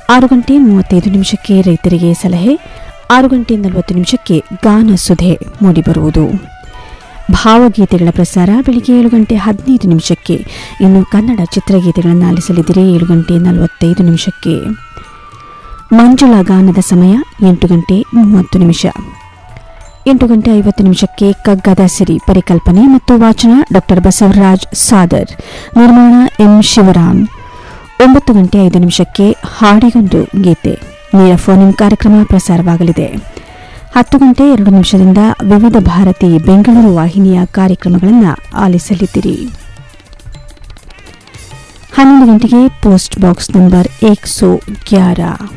ಆರು ಗಂಟೆ ಮೂವತ್ತೈದು ನಿಮಿಷಕ್ಕೆ ರೈತರಿಗೆ ಸಲಹೆ ಆರು ಗಂಟೆ ನಲವತ್ತು ನಿಮಿಷಕ್ಕೆ ಗಾನ ಸುಧೆ ಮೂಡಿಬರುವುದು ಭಾವಗೀತೆಗಳ ಪ್ರಸಾರ ಬೆಳಿಗ್ಗೆ ಏಳು ಗಂಟೆ ಹದಿನೈದು ನಿಮಿಷಕ್ಕೆ ಇನ್ನು ಕನ್ನಡ ಚಿತ್ರಗೀತೆಗಳನ್ನು ಆಲಿಸಲಿದ್ದೀರಿ ಏಳು ಗಂಟೆ ನಲವತ್ತೈದು ನಿಮಿಷಕ್ಕೆ ಮಂಜುಳಾ ಗಾನದ ಸಮಯ ಎಂಟು ಗಂಟೆ ಮೂವತ್ತು ನಿಮಿಷ ಎಂಟು ಗಂಟೆ ಐವತ್ತು ನಿಮಿಷಕ್ಕೆ ಕಗ್ಗದ ಸಿರಿ ಪರಿಕಲ್ಪನೆ ಮತ್ತು ವಾಚನ ಡಾಕ್ಟರ್ ಬಸವರಾಜ್ ಸಾದರ್ ನಿರ್ಮಾಣ ಎಂ ಶಿವರಾಮ್ ಒಂಬತ್ತು ಗಂಟೆ ಐದು ನಿಮಿಷಕ್ಕೆ ಹಾಡಿಗೊಂದು ಗೀತೆ ನೇರ ಫೋನ್ ಇನ್ ಕಾರ್ಯಕ್ರಮ ಪ್ರಸಾರವಾಗಲಿದೆ ಹತ್ತು ಗಂಟೆ ಎರಡು ನಿಮಿಷದಿಂದ ವಿವಿಧ ಭಾರತಿ ಬೆಂಗಳೂರು ವಾಹಿನಿಯ ಕಾರ್ಯಕ್ರಮಗಳನ್ನು ಆಲಿಸಲಿದ್ದೀರಿ ಹನ್ನೊಂದು ಗಂಟೆಗೆ ಪೋಸ್ಟ್ ಬಾಕ್ಸ್ ನಂಬರ್ ಏಕ್ ಸೋ ಗ್ಯಾರ